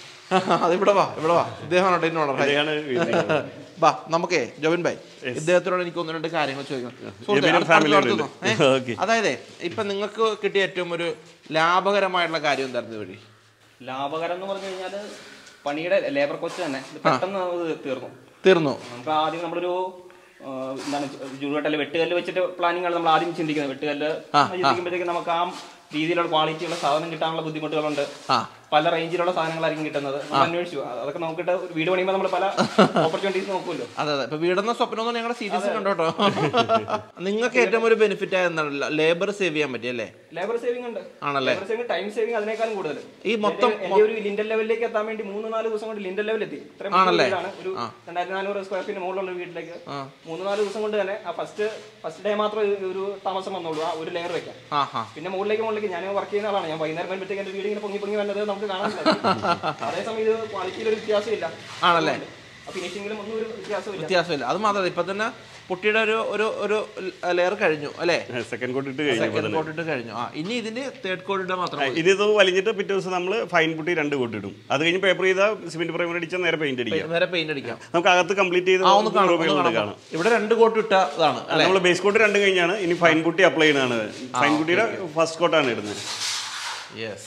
അത് ഇവിടെ വാ ഇവിടെ വാ ഇദ്ദേഹമാണ് ഇതിന്റെ ഓണർ ഇവിടെയാണ് വാ നമുക്കേ ജോബിൻ ഭായ് ഇദ്ദേഹത്തോട് എനിക്ക് ഒന്ന് രണ്ട് കാര്യങ്ങൾ ചോദിക്കണം സുഹൃത്തേ, ജോബിനും അടുത്ത- family അടുത്ത ഉണ്ട്. അടുത്ത് നോ. ഏ? Okay. അതായത് ഇപ്പൊ നിങ്ങൾക്ക് കിട്ടിയ ഏറ്റവും ഒരു ലാഭകരമായിട്ടുള്ള കാര്യം എന്തായിരുന്നു വഴി ലാഭകരം എന്ന് പറഞ്ഞു കഴിഞ്ഞാൽ പണിയുടെ ലേബർ കോസ്റ്റ് തന്നെ ഇത് പെട്ടെന്ന് അത് തീർന്നു തീർന്നു നമുക്ക് ആദ്യം നമ്മളൊരു ആ, എന്താണ് ജൂറുകെട്ടല് വെട്ടുകല്ല് വെച്ചിട്ട് പ്ലാനിങ് ആണ് നമ്മൾ ആദ്യം ചിന്തിക്കുന്നത് വെട്ടുകല്ല് ചിന്തിക്കുമ്പോഴത്തേക്ക് നമുക്ക് ആ രീതിയിലുള്ള ക്വാളിറ്റിയുള്ള സാധനം കിട്ടാനുള്ള ബുദ്ധിമുട്ടുകളുണ്ട് ആ പല റേഞ്ചിലുള്ള സാധനങ്ങളായിരിക്കും കിട്ടുന്നത് നമ്മൾ അന്വേഷിച്ചു അതൊക്കെ നോക്കിയിട്ട് ഒരു വീട് പണിയുമ്പോൾ നമ്മൾ പല ഓപ്പർച്യൂണിറ്റീസ് നോക്കുമല്ലോ അതെ അതെ ഇപ്പൊ വീടെന്ന സ്വപ്നം എന്ന് ഞങ്ങളുടെ സീരീസ് കണ്ടോട്ടോ നിങ്ങൾക്ക് ഏറ്റവും ഒരു ബെനിഫിറ്റ് ആയ എന്താണ് ലേബർ സേവ് ചെയ്യാൻ പറ്റിയല്ലേ ലേബർ സേവിംഗ് ഉണ്ട് ആണല്ലേ ലേബർ സേവിംഗ് ടൈം സേവിംഗ് അതിനേക്കാളും കൂടുതൽ ഈ മൊത്തം എന്റെ- എന്റെ ഒരു ലിൻഡൽ ലെവലിലേക്ക് എത്താൻ വേണ്ടി മൂന്ന് നാല് ദിവസം കൊണ്ട് ലിൻഡൽ ലെവൽ എത്തി ഇത്രയും വലിയ ആണല്ലേ? വീടാണ് ഒരു രണ്ടായിരത്തി നാനൂറ് സ്ക്വയർ ഫീറ്റ് മുകളിലുള്ള ഒരു വീട്ടിലേക്ക് മൂന്ന് നാല് ദിവസം കൊണ്ട് തന്നെ ആ ഫസ്റ്റ് ഫസ്റ്റ് ഡേ മാത്രം ഒരു- ഒരു താമസം വന്നുള്ളൂ ആ ഒരു ലെയർ വെക്കാം ആ ഹാ പിന്നെ മുകളിലേക്ക് മുകളിലേക്ക് ഞാൻ വർക്ക് ചെയ്യുന്ന ആളാണ് ഞാൻ വൈകുന്നേരം വരുമ്പോഴത്തേക്ക് എന്റെ വീട് ഇങ്ങനെ പൊങ്ങി പൊങ്ങി വരുന്നത് നമുക്ക് കാണാൻ അതേസമയം ഇത് ക്വാളിറ്റിയിൽ ഒരു വ്യത്യാസമില്ല ആണല്ലേ ഫിനിഷിംഗിലും ഒന്നും ഒരു വ്യത്യാസമില്ല വ്യത്യാസമില്ല അത് മാത്രമല്ല ഇപ്പൊ തന്നെ പുട്ടിയുടെ ഒരു ഒരു ഒരു ലെയർ കഴിഞ്ഞു അല്ലേ സെക്കൻഡ് കോട്ട് ഇട്ട് കഴിഞ്ഞു സെക്കൻഡ് കോട്ട് ഇട്ട് കഴിഞ്ഞു ആ ഇനി ഇതിന്റെ തേർഡ് കോട്ട് ഇട്ടാൽ മാത്രം മതി. ഇനി ഇത് വലിഞ്ഞിട്ട് പിറ്റേ ദിവസം നമ്മൾ ഫൈൻ പുട്ടി രണ്ട് കോട്ട് ഇടും അത് കഴിഞ്ഞ് പേപ്പർ ചെയ്താൽ സിമെന്റ് പ്രൈമർ അടിച്ചാൽ നേരെ പെയിന്റ് അടിക്കാം നേരെ പെയിന്റ് അടിക്കാം നമുക്ക് അകത്ത് കംപ്ലീറ്റ് ചെയ്ത് ആ ഒന്ന് കാണാം ഒന്ന് രൂപയിൽ കാണാം കാണാം ഇവിടെ രണ്ട് കോട്ട് ഇട്ടതാണ് അല്ലേ നമ്മൾ ബേസ് കോട്ട് രണ്ട് കഴിഞ്ഞാണ് ഇനി ഫൈൻ പുട്ടി അപ്ലൈ ചെയ്യുന്നതാണ് ഫൈൻ പുട്ടിയുടെ ഫസ്റ്റ് കോട്ടാണ് ഇടുന്നത് യെസ്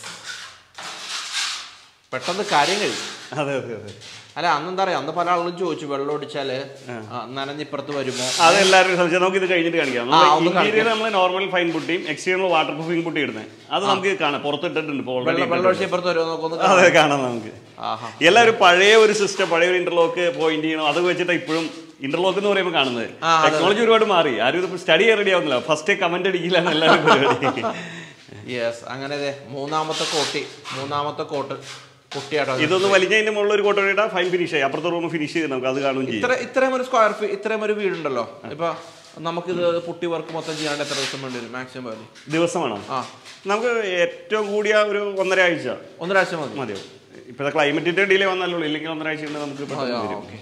പെട്ടെന്ന് കാര്യം കഴിയും അതെ അതെ അതെ അല്ല അന്ന് എന്താ പറയാ അന്ന് പല ആളുകളും ചോദിച്ചു വെള്ളം ഒടിച്ചാല് ആ, നനഞ്ഞിപ്പുറത്ത് വരുമോ അത് എല്ലാവരും സംശയം നമുക്ക് ഇത് കഴിഞ്ഞിട്ട് കാണിക്കാം ആ, ഒന്ന് ഇന്റീരിയർ നമ്മൾ നോർമൽ ഫൈൻ പുട്ടിയും എക്സ്റ്റീരിയർ വാട്ടർ പ്രൂഫിംഗ് പുട്ടി ഇടുന്നത് അത് നമുക്ക് കാണാം പുറത്തിട്ടിട്ടുണ്ട് ഇപ്പോൾ വെള്ളം വെള്ളം ഓൾറെഡി ഒഴിച്ച് ഇപ്പുറത്ത് വരുമോ നോക്കൊന്ന് അതെ കാണാം നമുക്ക് ആഹാ എല്ലാവരും പഴയ ഒരു സിസ്റ്റം പഴയ ഒരു ഇന്റർലോക്ക് പോയിന്റ് ചെയ്യണം അത് വെച്ചിട്ട് ഇപ്പോഴും ഇന്റർലോക്ക് എന്ന് പറയുമ്പോൾ കാണുന്നത് ടെക്നോളജി ഒരുപാട് മാറി ആരും ഇത് സ്റ്റഡി റെഡി ആവുന്നില്ല ഫസ്റ്റ് കമന്റ് അടിക്കില്ല എല്ലാവരും പരിപാടി യെസ് അങ്ങനെ ദേ മൂന്നാമത്തെ കോട്ടി മൂന്നാമത്തെ കോട്ട് കുട്ടിയാട്ടോ ഇതൊന്ന് വലിഞ്ഞതിന്റെ മുകളിൽ ഒരു കോട്ട ഇടാം ഫൈൻ ഫിനിഷ് ചെയ്യാം അപ്പുറത്തെ റൂം ഫിനിഷ് ചെയ്ത് നമുക്ക് അത് കാണുകയും ചെയ്യും ഇത്ര ഇത്രയും ഒരു സ്ക്വയർ ഫീറ്റ് ഇത്രയും ഒരു വീടുണ്ടല്ലോ ഇപ്പൊ നമുക്കിത് പുട്ടി വർക്ക് മൊത്തം ചെയ്യാണ്ട് എത്ര ദിവസം വേണ്ടി വരും മാക്സിമം വരും ദിവസമാണോ ആ നമുക്ക് ഏറ്റവും കൂടിയ ഒരു ഒന്നര ആഴ്ച ഒന്നരാഴ്ച മതി മതിയോ ഇപ്പോഴത്തെ ക്ലൈമറ്റിന്റെ ഡിലേ വന്നല്ലോ ഇല്ലെങ്കിൽ ഒന്നര ആഴ്ച കൊണ്ട് നമുക്ക് പെട്ടെന്ന് വരും ഓക്കെ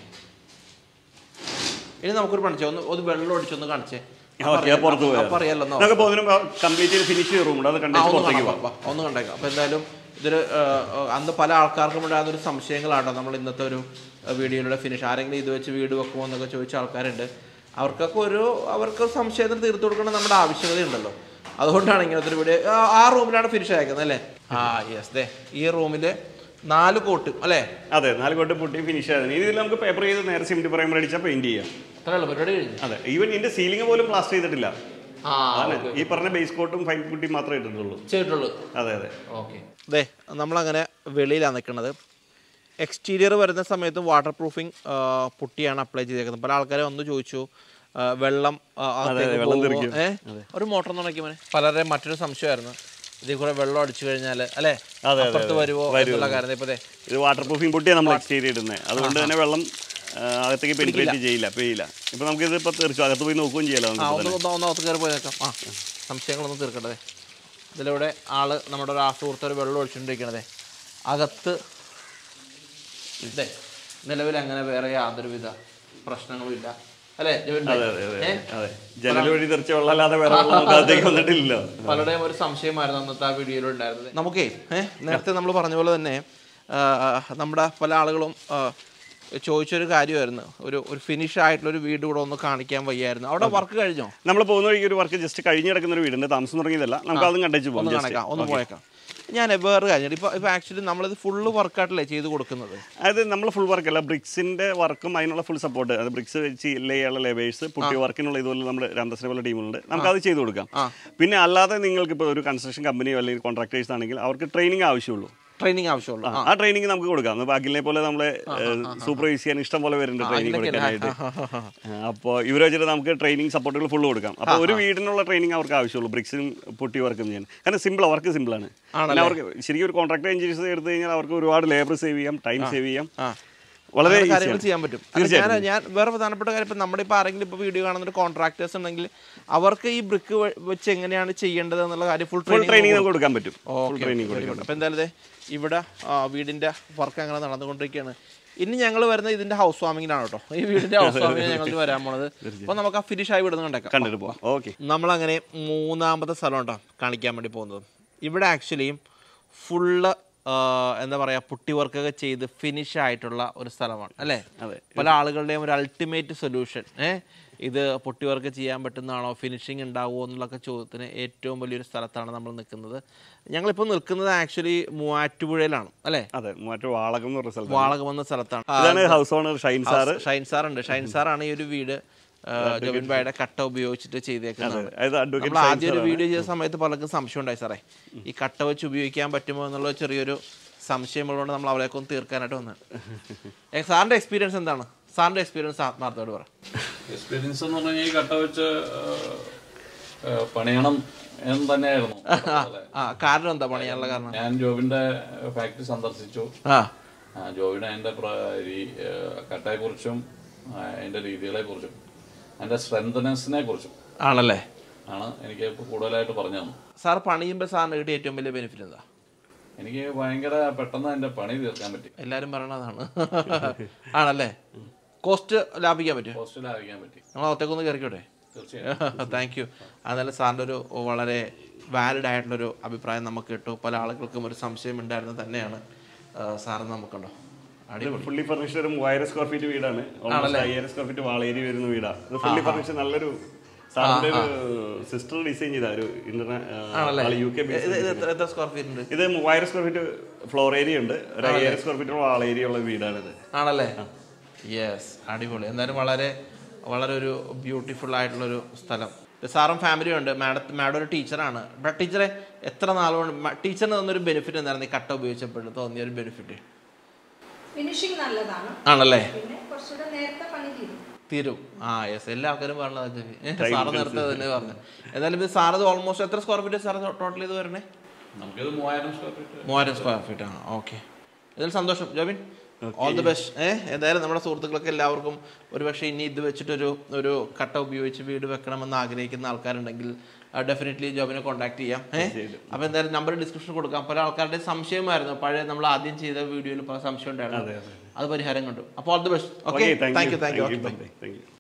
ഇനി നമുക്കൊരു പണിച്ചേ ഒന്ന് ഒരു വെള്ളം ഒടിച്ചൊന്ന് കാണിച്ചേ ഓക്കെ അത് പുറത്ത് പോയാൽ അപ്പൊ അറിയാലോ എന്നാ. നമുക്ക് പോകുന്നതിന് കംപ്ലീറ്റ് ചെയ്ത് ഫിനിഷ് ചെയ്ത റൂമുണ്ട് അത് ആ, കണ്ടേച്ച് ഒന്ന് പുറത്തേക്ക് കാണാം, പോകാം വാ, വാ, ഒന്ന് കണ്ടേക്കാം അപ്പൊ എന്തായാലും ഇതൊരു ആ, ആ, അന്ന് പല ആൾക്കാർക്കും ഉണ്ടാകുന്ന ഒരു സംശയങ്ങളാണ് നമ്മൾ ഇന്നത്തെ ഒരു ആ, വീഡിയോയിലൂടെ ഫിനിഷ് ആരെങ്കിലും ഇത് വെച്ച് വീട് വെക്കുമോ എന്നൊക്കെ ചോദിച്ച ആൾക്കാരുണ്ട് അവർക്കൊക്കെ ഒരു അവർക്ക് സംശയത്തിന് തീർത്തു കൊടുക്കണം നമ്മുടെ ആവശ്യകതയുണ്ടല്ലോ അതുകൊണ്ടാണ് ഇങ്ങനത്തെ ഒരു വീഡിയോ ആ, ആ റൂമിലാണ് ഫിനിഷ് അയക്കുന്നത് അല്ലേ ആ യെസ് ദേ ഈ റൂമില് നാല് കോട്ട് അല്ലേ അതെ നാല് കോട്ട് പൊട്ടി ഫിനിഷ് ആയതിന് ഇതിൽ നമുക്ക് പേപ്പർ ചെയ്ത് നേരെ സിമെന്റ് പ്രൈമർ അടിച്ചാൽ പെയിന്റ് ചെയ്യാം അത്രയുള്ള പരിപാടി കഴിഞ്ഞു അതെ ഈവൻ ഇതിന്റെ സീലിംഗ് പോലും പ്ലാസ്റ്റർ ചെയ്തിട്ടില്ല ആ അതാണ് ഈ പറഞ്ഞ ബേസ് കോട്ടും ഫൈൻ പുട്ടി മാത്രമേ ഇട്ടിട്ടുള്ളൂ ചെയ്തിട്ടുള്ളൂ അതെ അതെ ഓക്കെ അതെ നമ്മളങ്ങനെ വെളിയിലാണ് നിൽക്കുന്നത് എക്സ്റ്റീരിയർ വരുന്ന സമയത്ത് വാട്ടർ പ്രൂഫിംഗ് പുട്ടിയാണ് അപ്ലൈ ചെയ്തേക്കുന്നത് പല ആൾക്കാരെ വന്ന് ചോദിച്ചു ആ, വെള്ളം ആ, അകത്തേക്ക് വെള്ളം പോവുമോ? തെറിക്കും. ഏ? ഒരു മോട്ടർ നോക്കി മോനെ പലരുടെ മറ്റൊരു സംശയമായിരുന്നു ഇതിൽ കൂടെ വെള്ളം അടിച്ചു കഴിഞ്ഞാൽ അല്ലേ അതെ, അപ്പുറത്ത് വരുമോ എന്നുള്ള കാര്യം ഇപ്പൊ ദേ, ഇത് വാട്ടർ പ്രൂഫിംഗ് പൊട്ടിയാണ് നമ്മൾ എക്സ്റ്റീരിയർ ഇടുന്നത് അതുകൊണ്ട് തന്നെ വെള്ളം ആ, അകത്തേക്ക് പെനിട്രേറ്റ് ചെയ്യില്ല പെയ്യില്ല ഇപ്പൊ നമുക്ക് ഇത് ഇപ്പൊ തീർച്ചയായും അകത്ത് പോയി നോക്കുകയും ചെയ്യാലോ ആ നമുക്ക് ഒന്ന് ഒന്ന് ഒന്ന് അകത്ത് കയറി പോയി നോക്കാം ആ സംശയങ്ങളൊന്നും തീർക്കണ്ടേ ഇതിലൂടെ ആള് നമ്മുടെ ഒരു ആ സുഹൃത്ത് ഒരു വെള്ളം ഒഴിച്ചുകൊണ്ടിരിക്കണതേ അകത്ത് ഇതേ നിലവിൽ അങ്ങനെ വേറെ യാതൊരുവിധ പ്രശ്നങ്ങളും ഇല്ല അല്ലേ ജോബിൻ ഭായ്? അതെ അതെ അതെ ഏ? അതെ ജനൽ വഴി തെറിച്ച വെള്ളമല്ലാതെ വേറെ വെള്ളം നമുക്ക് അകത്തേക്ക് വന്നിട്ടില്ലല്ലോ പലരുടെയും ഒരു സംശയമായിരുന്നു അന്നത്തെ ആ വീഡിയോയിൽ ഉണ്ടായിരുന്നത് നമുക്കേ ഏഹ് നേരത്തെ നമ്മൾ പറഞ്ഞ പോലെ തന്നെ ആ, നമ്മുടെ പല ആളുകളും ആ, ചോദിച്ചൊരു കാര്യമായിരുന്നു ഒരു ഒരു ഫിനിഷ് ആയിട്ടുള്ള ഒരു വീട് കൂടെ ഒന്ന് കാണിക്കാൻ വയ്യായിരുന്നു അവിടെ വർക്ക് കഴിഞ്ഞോ നമ്മൾ പോകുന്ന വഴിക്ക് ഒരു വർക്ക് ജസ്റ്റ് കഴിഞ്ഞ് കിടക്കുന്ന ഒരു വീടുണ്ട് താമസം തുടങ്ങിയതല്ല നമുക്ക് അതും കണ്ടേച്ച് ഒന്ന് പോകാം കാണിക്കാം ഒന്ന് പോയേക്കാം ഞാൻ വേറെ കാര്യം ഇപ്പൊ ഇപ്പൊ ആക്ച്വലി നമ്മളിത് ഫുള്ള് വർക്കായിട്ടല്ലേ ചെയ്ത് കൊടുക്കുന്നത് അതായത് നമ്മൾ ഫുൾ വർക്ക് അല്ല ബ്രിക്സിന്റെ വർക്കും അതിനുള്ള ഫുൾ സപ്പോർട്ട് അത് ബ്രിക്സ് വെച്ച് ലേ ചെയ്യാനുള്ള ലേബേഴ്സ് പുട്ടി വർക്കിനുള്ള ഇതുപോലെ നമ്മുടെ രാമദാസിനെ പോലെ ടീമുണ്ട് നമുക്ക് അത് ചെയ്ത് കൊടുക്കാം പിന്നെ അല്ലാതെ നിങ്ങൾക്ക് ഇപ്പോൾ ഒരു കൺസ്ട്രക്ഷൻ കമ്പനിയോ അല്ലെങ്കിൽ കോൺട്രാക്ടേഴ്സ് ആണെങ്കിൽ അവർക്ക് ട്രെയിനിങ് ആവശ്യമുള്ളൂ ട്രെയിനിങ് ആവശ്യമുള്ളൂ ആ ട്രെയിനിങ് നമുക്ക് കൊടുക്കാം ഇപ്പൊ അഖിലിനെ പോലെ നമ്മളെ സൂപ്പർവൈസ് ചെയ്യാൻ ഇഷ്ടം പോലെ വരുന്നുണ്ട് ട്രെയിനിങ് കൊടുക്കാനായിട്ട് അപ്പോൾ ഇവർ വെച്ചിട്ട് നമുക്ക് ട്രെയിനിങ് സപ്പോർട്ടുകൾ ഫുള്ള് കൊടുക്കാം അപ്പോൾ ഒരു വീടിനുള്ള ട്രെയിനിങ് അവർക്ക് ആവശ്യമുള്ളൂ ബ്രിക്സും പുട്ടി വർക്കും ചെയ്യാൻ കാരണം സിമ്പിൾ വർക്ക് സിമ്പിളാണ് പിന്നെ അവർക്ക് ശരിക്കും ഒരു കോൺട്രാക്ട് എഞ്ചിനീയേഴ്സ് എടുത്തു കഴിഞ്ഞാൽ അവർക്ക് ഒരുപാട് ലേബർ സേവ് ചെയ്യാം ടൈം സേവ് ചെയ്യാം വളരെ അങ്ങനെ കാര്യങ്ങൾ ഈസിയാണ് ചെയ്യാൻ പറ്റും അല്ല, ഞാൻ ഞാൻ വേറെ പ്രധാനപ്പെട്ട കാര്യം ഇപ്പം നമ്മുടെ ഇപ്പോൾ ആരെങ്കിലും ഇപ്പോൾ വീഡിയോ കാണുന്ന ഒരു കോൺട്രാക്ടേഴ്സ് ഉണ്ടെങ്കിൽ അവർക്ക് ഈ ബ്രിക്ക് വെച്ച് എങ്ങനെയാണ് ചെയ്യേണ്ടത് എന്നുള്ള കാര്യം ഫുൾ ഫുൾ ട്രെയിനിങ് ട്രെയിനിങ് നമുക്ക് കൊടുക്കാൻ പറ്റും ഫുൾ ട്രെയിനിങ് കൊടുക്കാം അപ്പം എന്തായാലും ദേ ഇവിടെ ആ, വീടിന്റെ വർക്ക് അങ്ങനെ നടന്നുകൊണ്ടിരിക്കുകയാണ് ഇനി ഞങ്ങൾ വരുന്നത് ഇതിന്റെ ഹൗസ് വാമിങ്ങിനാണ് കേട്ടോ ഈ വീടിന്റെ ഹൗസ് വാമിങ്ങിന് ഞങ്ങൾ വരാൻ പോണത് അപ്പോൾ നമുക്ക് ആ ഫിനിഷ് ആയി വിടുന്ന കണ്ടേക്കാം കണ്ടിട്ട് പോവാം ഓക്കെ നമ്മളങ്ങനെ മൂന്നാമത്തെ സ്ഥലം കേട്ടോ കാണിക്കാൻ വേണ്ടി പോകുന്നത് ഇവിടെ ആക്ച്വലി ഫുള്ള് എന്താ പറയുക പുട്ടി വർക്കൊക്കെ ചെയ്ത് ഫിനിഷ് ആയിട്ടുള്ള ഒരു സ്ഥലമാണ് അല്ലേ അതെ. പല ആളുകളുടെയും ഒരു അൾട്ടിമേറ്റ് സൊല്യൂഷൻ ഏഹ് ഇത് പൊട്ടി വർക്ക് ചെയ്യാൻ പറ്റുന്നതാണോ ഫിനിഷിങ് ഉണ്ടാവുമോ എന്നുള്ളൊക്കെ ചോദ്യത്തിന് ഏറ്റവും വലിയൊരു സ്ഥലത്താണ് നമ്മൾ നിൽക്കുന്നത് ഞങ്ങളിപ്പോൾ നിൽക്കുന്നത് ആക്ച്വലി മൂവാറ്റുപുഴയിലാണ് അല്ലേ അതെ മറ്റു വാളകം എന്ന് പറഞ്ഞ സ്ഥലത്ത് വാളകം എന്ന സ്ഥലത്താണ് ഇതാണ് house owner Shine sir Shine sir ഉണ്ട് ഷൈൻ സാറാണ് ഈ ഒരു വീട് ആ, ജോബിൻ ഭായിയുടെ കട്ട ഉപയോഗിച്ചിട്ട് ചെയ്തേക്കുന്നത് അതായത് അഡ്വക്കേറ്റ് നമ്മൾ ആദ്യം ഒരു വീഡിയോ ചെയ്ത സമയത്ത് പലർക്കും സംശയം ഉണ്ടായി സാറേ ഈ കട്ട വെച്ച് ഉപയോഗിക്കാൻ പറ്റുമോ എന്നുള്ള ചെറിയൊരു സംശയമുള്ളതുകൊണ്ട് നമ്മൾ അവളെയൊക്കെ ഒന്ന് തീർക്കാനായിട്ട് വന്നത് ഏ, സാറിന്റെ എക്സ്പീരിയൻസ് എന്താണ് സാറിന്റെ എക്സ്പീരിയൻസ് ആത്മാർത്ഥയോട് പറ എക്സ്പീരിയൻസ് എന്ന് പറഞ്ഞു കഴിഞ്ഞാൽ ഈ കട്ട വെച്ച് ആ, ആ, പണിയണം എന്ന് തന്നെയായിരുന്നു അതുപോലെ. ആ കാരണം എന്താ പണിയാനുള്ള കാരണം ഞാൻ ജോബിന്റെ ഫാക്ടറി സന്ദർശിച്ചു ആ ആ, ജോബിന് അതിന്റെ കട്ടയെ കുറിച്ചും അതിന്റെ രീതികളെ കുറിച്ചും അതിന്റെ സ്ട്രെങ്തനെസിനെ കുറിച്ചും ആണല്ലേ ആണ് എനിക്ക് ഇപ്പൊ കൂടുതലായിട്ട് പറഞ്ഞു തന്നു സാർ പണിയുമ്പോൾ സാറിന് കിട്ടിയ ഏറ്റവും വലിയ ബെനിഫിറ്റ് എന്താ എനിക്ക് ഭയങ്കര പെട്ടെന്ന് അതിന്റെ പണി തീർക്കാൻ പറ്റി എല്ലാവരും പറയണതാണ് ആണല്ലേ കോസ്റ്റ് ലാഭിക്കാൻ പറ്റും കോസ്റ്റ് ലാഭിക്കാൻ പറ്റി നമ്മൾ അകത്തേക്കൊന്ന് കയറിക്കോട്ടെ തീർച്ചയായും താങ്ക് യു അതായത് സാറിൻ്റെ ഒരു വളരെ വാലിഡ് ആയിട്ടുള്ളൊരു അഭിപ്രായം നമുക്ക് കിട്ടു പല ആളുകൾക്കും ഒരു സംശയം ഉണ്ടായിരുന്നത് തന്നെയാണ് സാറ് നമുക്കുണ്ടോ അടിപൊളി ഫുള്ളി ഫർണിഷ്ഡ് ഒരു മൂവായിരം സ്ക്വയർ ഫീറ്റ് വീടാണ് ഓൾമോസ്റ്റ് അയ്യായിരം സ്ക്വയർ ഫീറ്റ് വാളേരി വരുന്ന വീടാണ് ഇത് ഫുള്ളി ഫർണിഷ്ഡ് നല്ലൊരു സാറിന്റെ ഒരു സിസ്റ്റർ ഡിസൈൻ ചെയ്ത ഒരു ഇന്റർനാഷണൽ യു കെ ഇത് ഇത് എത്ര എത്ര സ്ക്വയർ ഫീറ്റ് ഉണ്ട് ഇത് മൂവായിരം സ്ക്വയർ ഫീറ്റ് ഫ്ലോർ ഏരിയ ഉണ്ട് ഒരു അയ്യായിരം സ്ക്വയർ ഫീറ്റ് വാൾ ഏരിയ ഉള്ള വീടാണിത് ആണല്ലേ യെസ് അടിപൊളി എന്തായാലും വളരെ വളരെ ഒരു ബ്യൂട്ടിഫുൾ ആയിട്ടുള്ളൊരു സ്ഥലം സാറും ഫാമിലിയും ഉണ്ട് മാഡം മാഡം ഒരു ടീച്ചറാണ് ബട്ട് ടീച്ചറെ എത്ര നാളുകൊണ്ട് ടീച്ചറിന് തന്നൊരു ബെനിഫിറ്റ് എന്തായിരുന്നു ഈ കട്ട ഉപയോഗിച്ചപ്പോൾ തോന്നിയ ഒരു ബെനിഫിറ്റ് ഫിനിഷിംഗ് നല്ലതാണ് ആണല്ലേ പിന്നെ കുറച്ചുകൂടെ നേരത്തെ പണി തീരും തീരും ആ യെസ് എല്ലാ ആൾക്കാരും പറഞ്ഞത് സാറ് നേരത്തെ തന്നെ പറഞ്ഞു എന്തായാലും ഇത് സാറത് ഓൾമോസ്റ്റ് എത്ര സ്ക്വയർ ഫീറ്റ് സാർ ടോട്ടൽ ഇത് വരണേ നമുക്കിത് മൂവായിരം സ്ക്വയർ ഫീറ്റ് മൂവായിരം സ്ക്വയർ ഫീറ്റ് ആണ് ഓക്കെ ഇതിൽ സന്തോഷം ജോബിൻ ഓൾ ദി ബെസ്റ്റ് ഏഹ് എന്തായാലും നമ്മുടെ സുഹൃത്തുക്കൾക്ക് എല്ലാവർക്കും ഒരുപക്ഷെ ഇനി ഇത് വെച്ചിട്ടൊരു ഒരു കട്ട ഉപയോഗിച്ച് വീട് വെക്കണമെന്ന് ആഗ്രഹിക്കുന്ന ആൾക്കാരുണ്ടെങ്കിൽ ഡെഫിനറ്റ്ലി ജോബിനെ കോൺടാക്ട് ചെയ്യാം ഏഹ് അപ്പോൾ എന്തായാലും നമ്പർ ഡിസ്ക്രിപ്ഷൻ കൊടുക്കാം പല ആൾക്കാരുടെ സംശയമായിരുന്നു പഴയ നമ്മൾ ആദ്യം ചെയ്ത വീഡിയോയിൽ പല സംശയം ഉണ്ടായിരുന്നു അത് പരിഹാരം കണ്ടു അപ്പോൾ all the best okay thank you thank you thank U